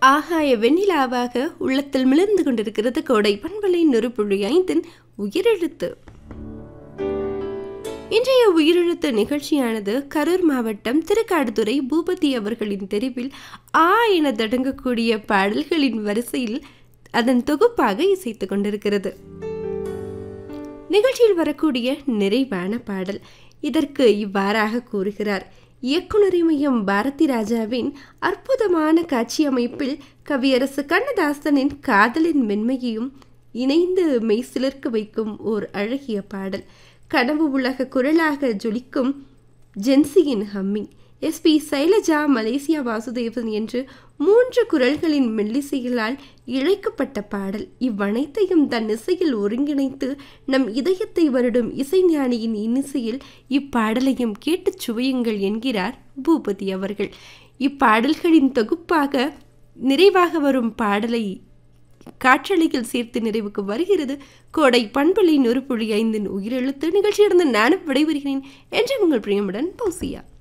ஆகாய வெண்ணிலாவாக உள்ளத்தில் மிளர்ந்து கொண்டிருக்கிறது கோடை பண்பலை நெருப்புள்ளி ஐந்தின் உயிரெழுத்து இன்றைய உயிரெழுத்து நிகழ்ச்சியானது கரூர் மாவட்டம் திருக்காடுதுறை பூபதி அவர்களின் தெருவில் ஆ என தொடங்கக்கூடிய பாடல்களின் வரிசையில் அதன் தொகுப்பாக இசைத்துக் கொண்டிருக்கிறது நிகழ்ச்சியில் வரக்கூடிய நிறைவான பாடல் இதற்கு இவ்வாறாக கூறுகிறார் இயக்குனரிமயம் பாரதி ராஜாவின் அற்புதமான காட்சி அமைப்பில் கவியரசு கண்ணதாசனின் காதலின் மென்மையையும் இணைந்து மெய்சிலிர்க்க வைக்கும் ஓர் அழகிய பாடல் கனவு உலக குரலாக ஜொலிக்கும் ஜென்சியின் ஹம்மிங் எஸ்பி சைலஜா மலேசியா வாசுதேவன் என்று மூன்று குரல்களின் மெல்லிசைகளால் இழைக்கப்பட்ட பாடல் இவ்வனைத்தையும் தன் இசையில் ஒருங்கிணைத்து நம் இதயத்தை வருடும் இசைஞானியின் இன்னிசையில் இப்பாடலையும் கேட்டுச் சுவையுங்கள் என்கிறார் பூபதி அவர்கள் இப்பாடல்களின் தொகுப்பாக நிறைவாக வரும் பாடலை காற்றலையில் சேர்த்து நிறைவுக்கு வருகிறது கோடை பண்பலை நொறுப்புள்ளி ஐந்தின் உயிரெழுத்து நிகழ்ச்சியிலிருந்து நானும் விடைபெறுகிறேன் என்று உங்கள் பிரியமுடன் பௌசியா